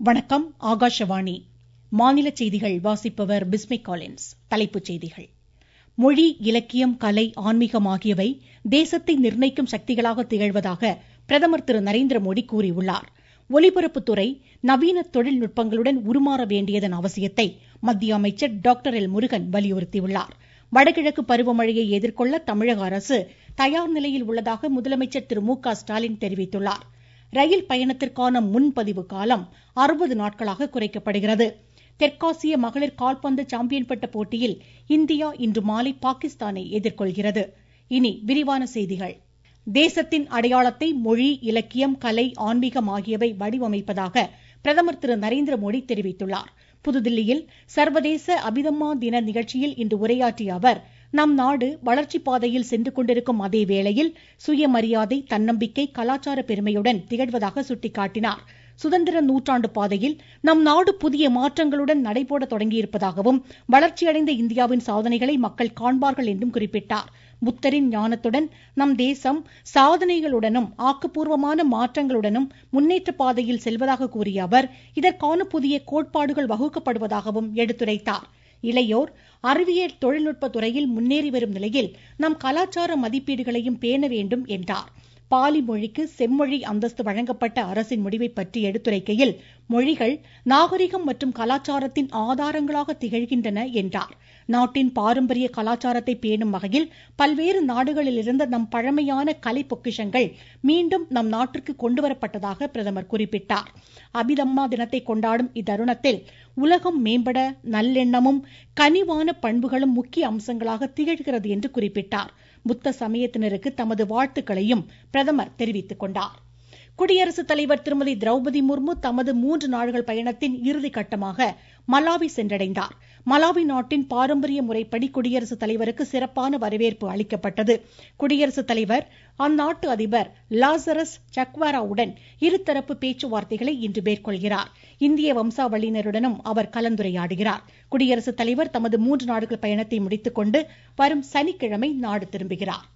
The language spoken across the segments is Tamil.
வணக்கம் ஆகாஷவாணி மாநில செய்திகள் வாசிப்பவர் பிஸ்மி காலின்ஸ் தலைப்புச் செய்திகள் மொழி இலக்கியம் கலை ஆன்மீகம் ஆகியவை தேசத்தை நிர்ணயிக்கும் சக்திகளாக திகழ்வதாக பிரதமர் திரு நரேந்திரமோடி கூறியுள்ளார் ஒலிபரப்புத்துறை நவீன தொழில்நுட்பங்களுடன் உருமாற வேண்டியதன் அவசியத்தை மத்திய அமைச்சர் டாக்டர் எல் முருகன் வலியுறுத்தியுள்ளார் வடகிழக்கு பருவமழையை எதிர்கொள்ள தமிழக அரசு தயார் நிலையில் உள்ளதாக முதலமைச்சர் திரு மு க ஸ்டாலின் தெரிவித்துள்ளார் ரயில் பயணத்திற்கான முன்பதிவு காலம் அறுபது நாட்களாக குறைக்கப்படுகிறது தெற்காசிய மகளிர் கால்பந்து சாம்பியன் பட்ட போட்டியில் இந்தியா இன்று மாலை பாகிஸ்தானை எதிர்கொள்கிறது இனி விரிவான செய்திகள் தேசத்தின் அடையாளத்தை மொழி இலக்கியம் கலை ஆன்மீகம் ஆகியவை வடிவமைப்பதாக பிரதமர் திரு நரேந்திரமோடி தெரிவித்துள்ளார் புதுதில்லியில் சர்வதேச அபிதம்மா தின நிகழ்ச்சியில் இன்று உரையாற்றிய அவர் நம் நாடு வளர்ச்சி பாதையில் சென்று கொண்டிருக்கும் அதே வேளையில் சுயமரியாதை தன்னம்பிக்கை கலாச்சார பெருமையுடன் திகழ்வதாக சுட்டிக்காட்டினார் சுதந்திர நூற்றாண்டு பாதையில் நம் நாடு புதிய மாற்றங்களுடன் நடைபோட தொடங்கியிருப்பதாகவும் வளர்ச்சியடைந்த இந்தியாவின் சாதனைகளை மக்கள் காண்பார்கள் என்றும் குறிப்பிட்டார் புத்தரின் ஞானத்துடன் நம் தேசம் சாதனைகளுடனும் ஆக்கப்பூர்வமான மாற்றங்களுடனும் முன்னேற்ற பாதையில் செல்வதாக கூறிய அவர் இதற்கான புதிய கோட்பாடுகள் வகுக்கப்படுவதாகவும் எடுத்துரைத்தார் இளையோர் அறிவியல் தொழில்நுட்ப துறையில் முன்னேறி வரும் நிலையில் நம் கலாச்சார மதிப்பீடுகளையும் பேண வேண்டும் என்றார் பாலி மொழிக்கு செம்மொழி அந்தஸ்து வழங்கப்பட்ட அரசின் முடிவை பற்றி எடுத்துரைக்கையில் மொழிகள் நாகரிகம் மற்றும் கலாச்சாரத்தின் ஆதாரங்களாக திகழ்கின்றன என்றார் நாட்டின் பாரம்பரிய கலாச்சாரத்தை பேணும் வகையில் பல்வேறு நாடுகளில் இருந்த நம் பழமையான கலை பொக்கிஷங்கள் மீண்டும் நம் நாட்டிற்கு கொண்டுவரப்பட்டதாக பிரதமர் குறிப்பிட்டார் அபிதம்மா தினத்தை கொண்டாடும் இத்தருணத்தில் உலகம் மேம்பட நல்லெண்ணமும் கனிவான பண்புகளும் முக்கிய அம்சங்களாக திகழ்கிறது என்று குறிப்பிட்டார் புத்த சமயத்தினருக்கு தமது வாழ்த்துக்களையும் பிரதமர் தெரிவித்துக் கொண்டார் குடியரசுத் தலைவர் திருமதி திரௌபதி முர்மு தமது மூன்று நாடுகள் பயணத்தின் இறுதி கட்டமாக மலாவி சென்றடைந்தார் மலாவி நாட்டின் பாரம்பரிய முறைப்படி குடியரசுத் தலைவருக்கு சிறப்பான வரவேற்பு அளிக்கப்பட்டது குடியரசுத் தலைவர் அந்நாட்டு அதிபர் லாசரஸ் சக்வாராவுடன் இருதரப்பு பேச்சுவார்த்தைகளை இன்று மேற்கொள்கிறார் இந்திய வம்சாவளியினருடனும் அவர் கலந்துரையாடுகிறார் குடியரசுத் தலைவர் தமது மூன்று நாடுகள் பயணத்தை முடித்துக்கொண்டு வரும் சனிக்கிழமை நாடு திரும்புகிறார்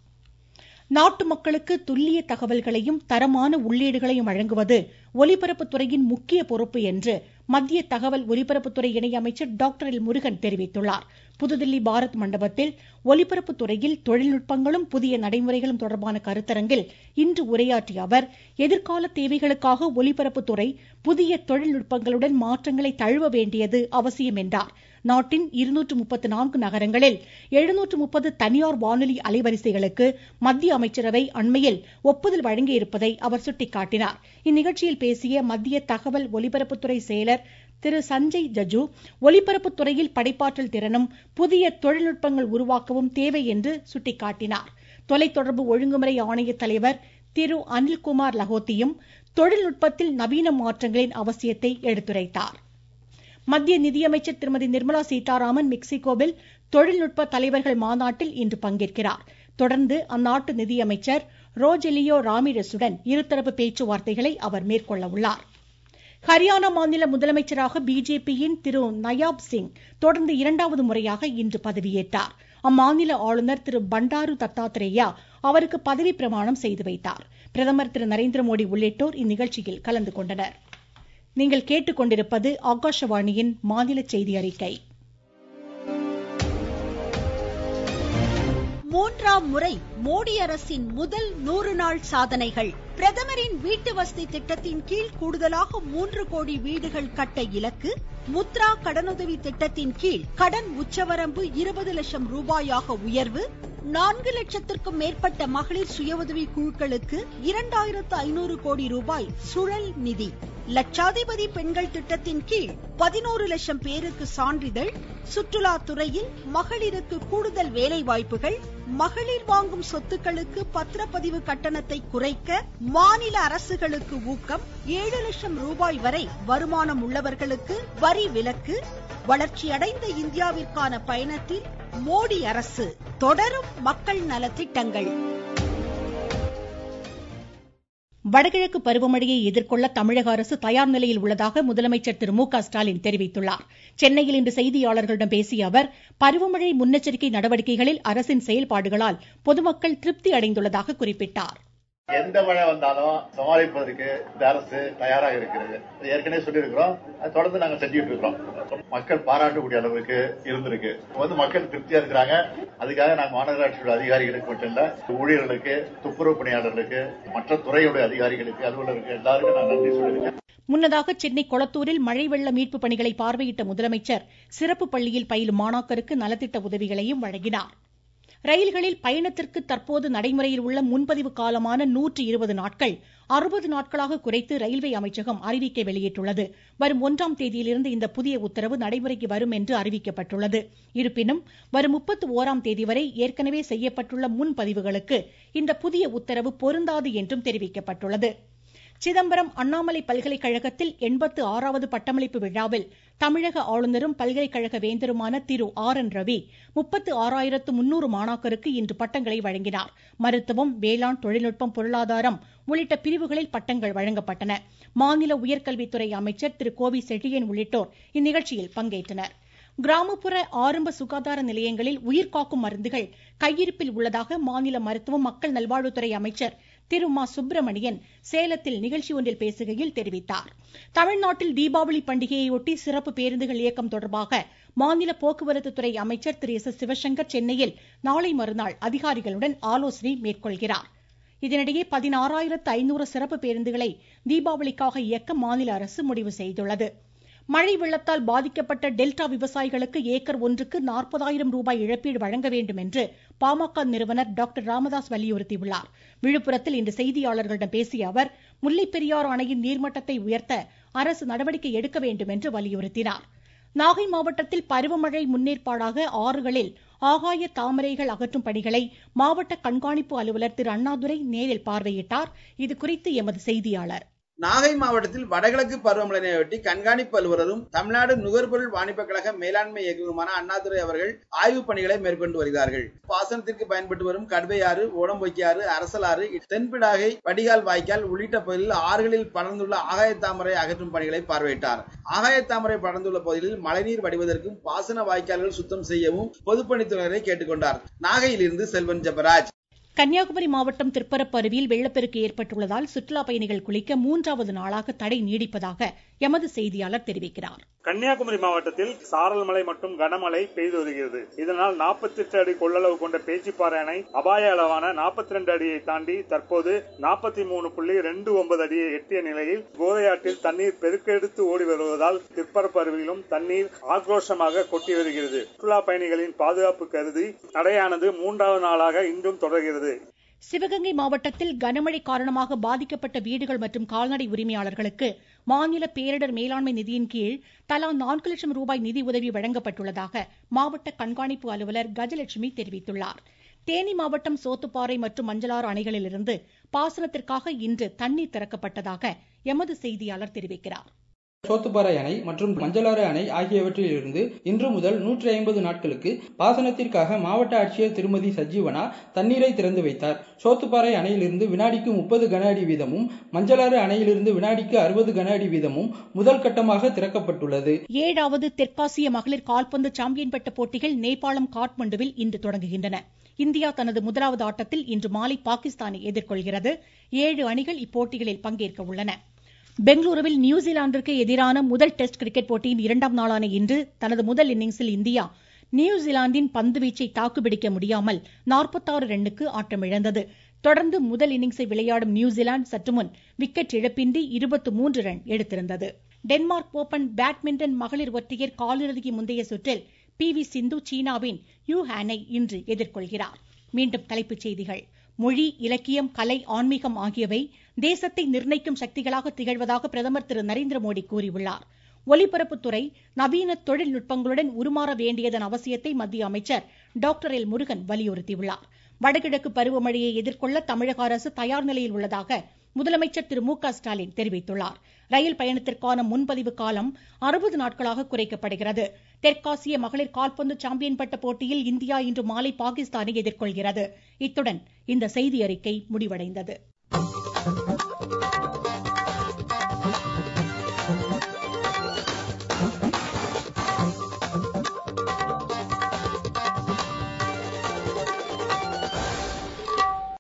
நாட்டு மக்களுக்கு துல்லிய தகவல்களையும் தரமான உள்ளீடுகளையும் வழங்குவது ஒலிபரப்புத்துறையின் முக்கிய பொறுப்பு என்று மத்திய தகவல் ஒலிபரப்புத்துறை இணையமைச்சர் டாக்டர் எல் முருகன் தெரிவித்துள்ளார் புதுதில்லி பாரத் மண்டபத்தில் ஒலிபரப்புத்துறையில் தொழில்நுட்பங்களும் புதிய நடைமுறைகளும் தொடர்பான கருத்தரங்கில் இன்று உரையாற்றிய அவர் எதிர்கால தேவைகளுக்காக ஒலிபரப்புத்துறை புதிய தொழில்நுட்பங்களுடன் மாற்றங்களை தழுவ வேண்டியது அவசியம் என்றார் நாட்டின் இருநூற்று முப்பத்து நான்கு நகரங்களில் எழுநூற்று முப்பது தனியார் வானொலி அலைவரிசைகளுக்கு மத்திய அமைச்சரவை அண்மையில் ஒப்புதல் வழங்கியிருப்பதை அவர் சுட்டிக்காட்டினார் இந்நிகழ்ச்சியில் பேசிய மத்திய தகவல் ஒலிபரப்புத்துறை செயலர் திரு சஞ்சய் ஜஜு ஒலிபரப்பு துறையில் படைப்பாற்றல் திறனும் புதிய தொழில்நுட்பங்கள் உருவாக்கவும் தேவை என்று சுட்டிக்காட்டினார் தொலைத்தொடர்பு ஒழுங்குமுறை ஆணைய தலைவர் திரு அனில்குமார் லஹோத்தியும் தொழில்நுட்பத்தில் நவீன மாற்றங்களின் அவசியத்தை எடுத்துரைத்தார் மத்திய நிதியமைச்சர் திருமதி நிர்மலா சீதாராமன் மெக்சிகோவில் தொழில்நுட்ப தலைவர்கள் மாநாட்டில் இன்று பங்கேற்கிறார் தொடர்ந்து அந்நாட்டு நிதியமைச்சர் ரோஜெலியோ ராமிரசுடன் இருதரப்பு பேச்சுவார்த்தைகளை அவர் மேற்கொள்ள உள்ளார் ஹரியானா மாநில முதலமைச்சராக பிஜேபியின் திரு நயாப் சிங் தொடர்ந்து இரண்டாவது முறையாக இன்று பதவியேற்றார் அம்மாநில ஆளுநர் திரு பண்டாரு தத்தாத்திரேயா அவருக்கு பதவி பிரமாணம் செய்து வைத்தார் பிரதமர் திரு நரேந்திர மோடி உள்ளிட்டோர் இந்நிகழ்ச்சியில் கலந்து கொண்டனர் நீங்கள் கேட்டுக்கொண்டிருப்பது ஆகாஷவாணியின் மாநில செய்தி அறிக்கை மூன்றாம் முறை மோடி அரசின் முதல் நூறு நாள் சாதனைகள் பிரதமரின் வீட்டு வசதி திட்டத்தின் கீழ் கூடுதலாக மூன்று கோடி வீடுகள் கட்ட இலக்கு முத்ரா கடனுதவி திட்டத்தின் கீழ் கடன் உச்சவரம்பு இருபது லட்சம் ரூபாயாக உயர்வு நான்கு லட்சத்திற்கும் மேற்பட்ட மகளிர் சுய உதவி குழுக்களுக்கு இரண்டாயிரத்து ஐநூறு கோடி ரூபாய் சுழல் நிதி லட்சாதிபதி பெண்கள் திட்டத்தின் கீழ் பதினோரு லட்சம் பேருக்கு சான்றிதழ் சுற்றுலா துறையில் மகளிருக்கு கூடுதல் வேலை வாய்ப்புகள் மகளிர் வாங்கும் சொத்துக்களுக்கு பத்திரப்பதிவு கட்டணத்தை குறைக்க மாநில அரசுகளுக்கு ஊக்கம் ஏழு லட்சம் ரூபாய் வரை வருமானம் உள்ளவர்களுக்கு வரி விலக்கு வளர்ச்சியடைந்த இந்தியாவிற்கான பயணத்தில் மோடி அரசு தொடரும் மக்கள் நலத்திட்டங்கள் வடகிழக்கு பருவமழையை எதிர்கொள்ள தமிழக அரசு தயார் நிலையில் உள்ளதாக முதலமைச்சர் திரு மு க ஸ்டாலின் தெரிவித்துள்ளார் சென்னையில் இன்று செய்தியாளர்களிடம் பேசிய அவர் பருவமழை முன்னெச்சரிக்கை நடவடிக்கைகளில் அரசின் செயல்பாடுகளால் பொதுமக்கள் திருப்தி அடைந்துள்ளதாக குறிப்பிட்டார் எந்த மழை வந்தாலும் சமாளிப்பதற்கு இந்த அரசு தயாராக இருக்கிறது ஏற்கனவே சொல்லியிருக்கிறோம் அது தொடர்ந்து நாங்க செஞ்சுட்டு இருக்கிறோம் மக்கள் பாராட்டக்கூடிய அளவுக்கு இருந்திருக்கு வந்து மக்கள் திருப்தியா இருக்கிறாங்க அதுக்காக நாங்க மாநகராட்சியோட அதிகாரிகளுக்கு மட்டும் இல்ல ஊழியர்களுக்கு துப்புரவு பணியாளர்களுக்கு மற்ற துறையுடைய அதிகாரிகளுக்கு அலுவலருக்கு எல்லாருக்கும் நான் நன்றி சொல்லியிருக்கேன் முன்னதாக சென்னை கொளத்தூரில் மழை வெள்ள மீட்பு பணிகளை பார்வையிட்ட முதலமைச்சர் சிறப்பு பள்ளியில் பயிலும் மாணாக்கருக்கு நலத்திட்ட உதவிகளையும் வழங்கினார் ரயில்களில் பயணத்திற்கு தற்போது நடைமுறையில் உள்ள முன்பதிவு காலமான நூற்று இருபது நாட்கள் அறுபது நாட்களாக குறைத்து ரயில்வே அமைச்சகம் அறிவிக்கை வெளியிட்டுள்ளது வரும் ஒன்றாம் தேதியிலிருந்து இந்த புதிய உத்தரவு நடைமுறைக்கு வரும் என்று அறிவிக்கப்பட்டுள்ளது இருப்பினும் வரும் முப்பத்து ஓராம் தேதி வரை ஏற்கனவே செய்யப்பட்டுள்ள முன்பதிவுகளுக்கு இந்த புதிய உத்தரவு பொருந்தாது என்றும் தெரிவிக்கப்பட்டுள்ளது சிதம்பரம் அண்ணாமலை பல்கலைக்கழகத்தில் எண்பத்து ஆறாவது பட்டமளிப்பு விழாவில் தமிழக ஆளுநரும் பல்கலைக்கழக வேந்தருமான திரு ஆர் என் ரவி முப்பத்து ஆறாயிரத்து முன்னூறு மாணாக்கருக்கு இன்று பட்டங்களை வழங்கினார் மருத்துவம் வேளாண் தொழில்நுட்பம் பொருளாதாரம் உள்ளிட்ட பிரிவுகளில் பட்டங்கள் வழங்கப்பட்டன மாநில உயர்கல்வித்துறை அமைச்சர் திரு கோவி செழியன் உள்ளிட்டோர் இந்நிகழ்ச்சியில் பங்கேற்றனர் கிராமப்புற ஆரம்ப சுகாதார நிலையங்களில் உயிர்காக்கும் மருந்துகள் கையிருப்பில் உள்ளதாக மாநில மருத்துவம் மக்கள் நல்வாழ்வுத்துறை அமைச்சர் திரு மா சுப்பிரமணியன் சேலத்தில் நிகழ்ச்சி ஒன்றில் பேசுகையில் தெரிவித்தார் தமிழ்நாட்டில் தீபாவளி பண்டிகையையொட்டி சிறப்பு பேருந்துகள் இயக்கம் தொடர்பாக மாநில போக்குவரத்து துறை அமைச்சர் திரு எஸ் எஸ் சிவசங்கர் சென்னையில் நாளை மறுநாள் அதிகாரிகளுடன் ஆலோசனை மேற்கொள்கிறார் இதனிடையே பதினாறாயிரத்து ஐநூறு சிறப்பு பேருந்துகளை தீபாவளிக்காக இயக்க மாநில அரசு முடிவு செய்துள்ளது மழை வெள்ளத்தால் பாதிக்கப்பட்ட டெல்டா விவசாயிகளுக்கு ஏக்கர் ஒன்றுக்கு நாற்பதாயிரம் ரூபாய் இழப்பீடு வழங்க வேண்டும் என்று பாமக நிறுவனர் டாக்டர் ராமதாஸ் வலியுறுத்தியுள்ளார் விழுப்புரத்தில் இன்று செய்தியாளர்களிடம் பேசிய அவர் முல்லைப் பெரியாறு அணையின் நீர்மட்டத்தை உயர்த்த அரசு நடவடிக்கை எடுக்க வேண்டும் என்று வலியுறுத்தினார் நாகை மாவட்டத்தில் பருவமழை முன்னேற்பாடாக ஆறுகளில் ஆகாய தாமரைகள் அகற்றும் பணிகளை மாவட்ட கண்காணிப்பு அலுவலர் திரு அண்ணாதுரை நேரில் பார்வையிட்டார் இதுகுறித்து எமது செய்தியாளர் நாகை மாவட்டத்தில் வடகிழக்கு பருவமழையொட்டி கண்காணிப்பு அலுவலரும் தமிழ்நாடு நுகர்பொருள் வாணிப கழக மேலாண்மை இயக்குநருமான அண்ணாதுரை அவர்கள் ஆய்வுப் பணிகளை மேற்கொண்டு வருகிறார்கள் பாசனத்திற்கு பயன்பட்டு வரும் கடுவையாறு ஓடம்பொக்கியாறு அரசலாறு தென்பிடாகை வடிகால் வாய்க்கால் உள்ளிட்ட பகுதிகளில் ஆறுகளில் படர்ந்துள்ள ஆகாய தாமரை அகற்றும் பணிகளை பார்வையிட்டார் ஆகாய தாமரை படர்ந்துள்ள பகுதிகளில் மழைநீர் வடிவதற்கும் பாசன வாய்க்கால்கள் சுத்தம் செய்யவும் பொதுப்பணித்துறையினரை கேட்டுக்கொண்டார் நாகையிலிருந்து செல்வன் ஜபராஜ் கன்னியாகுமரி மாவட்டம் திருப்பரப்பு அருவியில் வெள்ளப்பெருக்கு ஏற்பட்டுள்ளதால் சுற்றுலா பயணிகள் குளிக்க மூன்றாவது நாளாக தடை நீடிப்பதாக எமது செய்தியாளர் தெரிவிக்கிறார் கன்னியாகுமரி மாவட்டத்தில் சாரல் மழை மற்றும் கனமழை பெய்து வருகிறது இதனால் நாற்பத்தி எட்டு அடி கொள்ளளவு கொண்ட பேச்சிப்பாறை அணை அபாய அளவான நாற்பத்தி ரெண்டு அடியை தாண்டி தற்போது நாற்பத்தி மூணு புள்ளி ரெண்டு ஒன்பது அடியை எட்டிய நிலையில் கோதையாற்றில் தண்ணீர் பெருக்கெடுத்து ஓடி வருவதால் திருப்பரப்பு அருவியிலும் தண்ணீர் ஆக்ரோஷமாக கொட்டி வருகிறது சுற்றுலா பயணிகளின் பாதுகாப்பு கருதி தடையானது மூன்றாவது நாளாக இன்றும் தொடர்கிறது சிவகங்கை மாவட்டத்தில் கனமழை காரணமாக பாதிக்கப்பட்ட வீடுகள் மற்றும் கால்நடை உரிமையாளர்களுக்கு மாநில பேரிடர் மேலாண்மை நிதியின் கீழ் தலா நான்கு லட்சம் ரூபாய் நிதி உதவி வழங்கப்பட்டுள்ளதாக மாவட்ட கண்காணிப்பு அலுவலர் கஜலட்சுமி தெரிவித்துள்ளார் தேனி மாவட்டம் சோத்துப்பாறை மற்றும் மஞ்சளாறு அணைகளிலிருந்து பாசனத்திற்காக இன்று தண்ணீர் திறக்கப்பட்டதாக எமது செய்தியாளர் தெரிவிக்கிறார் சோத்துப்பாறை அணை மற்றும் மஞ்சளாறு அணை ஆகியவற்றில் இருந்து இன்று முதல் நூற்றி ஐம்பது நாட்களுக்கு பாசனத்திற்காக மாவட்ட ஆட்சியர் திருமதி சஜீவனா தண்ணீரை திறந்து வைத்தார் சோத்துப்பாறை அணையிலிருந்து வினாடிக்கு முப்பது கன அடி வீதமும் மஞ்சளாறு அணையிலிருந்து வினாடிக்கு அறுபது கன அடி வீதமும் முதல் கட்டமாக திறக்கப்பட்டுள்ளது ஏழாவது தெற்காசிய மகளிர் கால்பந்து சாம்பியன் பட்ட போட்டிகள் நேபாளம் காட்மண்டுவில் இன்று தொடங்குகின்றன இந்தியா தனது முதலாவது ஆட்டத்தில் இன்று மாலை பாகிஸ்தானை எதிர்கொள்கிறது ஏழு அணிகள் இப்போட்டிகளில் பங்கேற்க உள்ளன பெங்களூருவில் நியூசிலாந்திற்கு எதிரான முதல் டெஸ்ட் கிரிக்கெட் போட்டியின் இரண்டாம் நாளான இன்று தனது முதல் இன்னிங்ஸில் இந்தியா நியூசிலாந்தின் பந்துவீச்சை தாக்குப்பிடிக்க முடியாமல் நாற்பத்தாறு ரன்னுக்கு ஆட்டமிழந்தது தொடர்ந்து முதல் இன்னிங்ஸை விளையாடும் நியூசிலாந்து சற்றுமுன் விக்கெட் இழப்பின்றி இருபத்து மூன்று ரன் எடுத்திருந்தது டென்மார்க் ஓபன் பேட்மிண்டன் மகளிர் ஒற்றையர் காலிறுதிக்கு முந்தைய சுற்றில் பி வி சிந்து சீனாவின் யூ ஹானை இன்று எதிர்கொள்கிறார் மீண்டும் தலைப்புச் செய்திகள் மொழி இலக்கியம் கலை ஆன்மீகம் ஆகியவை தேசத்தை நிர்ணயிக்கும் சக்திகளாக திகழ்வதாக பிரதமர் திரு நரேந்திர மோடி கூறியுள்ளார் ஒலிபரப்புத்துறை நவீன தொழில்நுட்பங்களுடன் உருமாற வேண்டியதன் அவசியத்தை மத்திய அமைச்சர் டாக்டர் எல் முருகன் வலியுறுத்தியுள்ளார் வடகிழக்கு பருவமழையை எதிர்கொள்ள தமிழக அரசு தயார் நிலையில் உள்ளதாக முதலமைச்சர் திரு மு க ஸ்டாலின் தெரிவித்துள்ளார் ரயில் பயணத்திற்கான முன்பதிவு காலம் அறுபது நாட்களாக குறைக்கப்படுகிறது தெற்காசிய மகளிர் கால்பந்து சாம்பியன் பட்ட போட்டியில் இந்தியா இன்று மாலை பாகிஸ்தானை எதிர்கொள்கிறது இத்துடன் இந்த செய்தி அறிக்கை முடிவடைந்தது